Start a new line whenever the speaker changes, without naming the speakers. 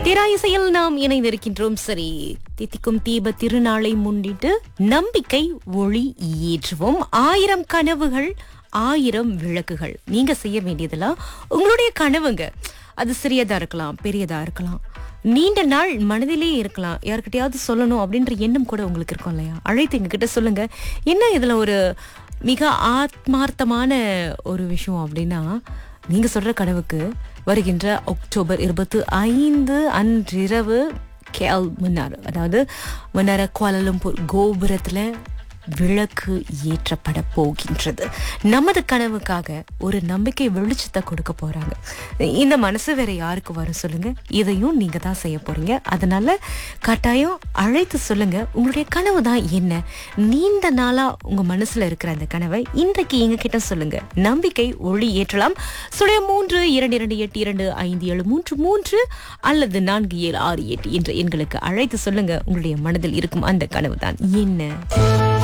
திராயிசையில் நாம் இணைந்திருக்கின்றோம் சரி தித்திக்கும் தீப திருநாளை முன்னிட்டு நம்பிக்கை ஒளி ஏற்றுவோம் ஆயிரம் கனவுகள் ஆயிரம் விளக்குகள் நீங்க செய்ய வேண்டியதெல்லாம் உங்களுடைய கனவுங்க அது சிறியதா இருக்கலாம் பெரியதா இருக்கலாம் நீண்ட நாள் மனதிலே இருக்கலாம் யார்கிட்டயாவது சொல்லணும் அப்படின்ற எண்ணம் கூட உங்களுக்கு இருக்கும் இல்லையா அழைத்து எங்ககிட்ட சொல்லுங்க என்ன இதுல ஒரு மிக ஆத்மார்த்தமான ஒரு விஷயம் அப்படின்னா நீங்க சொல்ற கனவுக்கு வருகின்ற அக்டோபர் இருபத்தி ஐந்து அன்றிரவு கேல் முன்னார் அதாவது முன்னார குவாலலம்பூர் கோபுரத்துல விளக்கு ஏற்றப்பட போகின்றது நமது கனவுக்காக ஒரு நம்பிக்கை வெளிச்சத்தை கொடுக்க போறாங்க இந்த மனசு வேற யாருக்கு வரும் சொல்லுங்க இதையும் நீங்க தான் செய்ய போறீங்க அதனால கட்டாயம் அழைத்து சொல்லுங்க உங்களுடைய கனவு தான் என்ன நீண்ட நாளா உங்க மனசுல இருக்கிற அந்த கனவை இன்றைக்கு எங்க கிட்ட சொல்லுங்க நம்பிக்கை ஒளி ஏற்றலாம் சுடைய மூன்று இரண்டு இரண்டு எட்டு இரண்டு ஐந்து ஏழு மூன்று மூன்று அல்லது நான்கு ஏழு ஆறு எட்டு என்ற எண்களுக்கு அழைத்து சொல்லுங்க உங்களுடைய மனதில் இருக்கும் அந்த கனவு தான் என்ன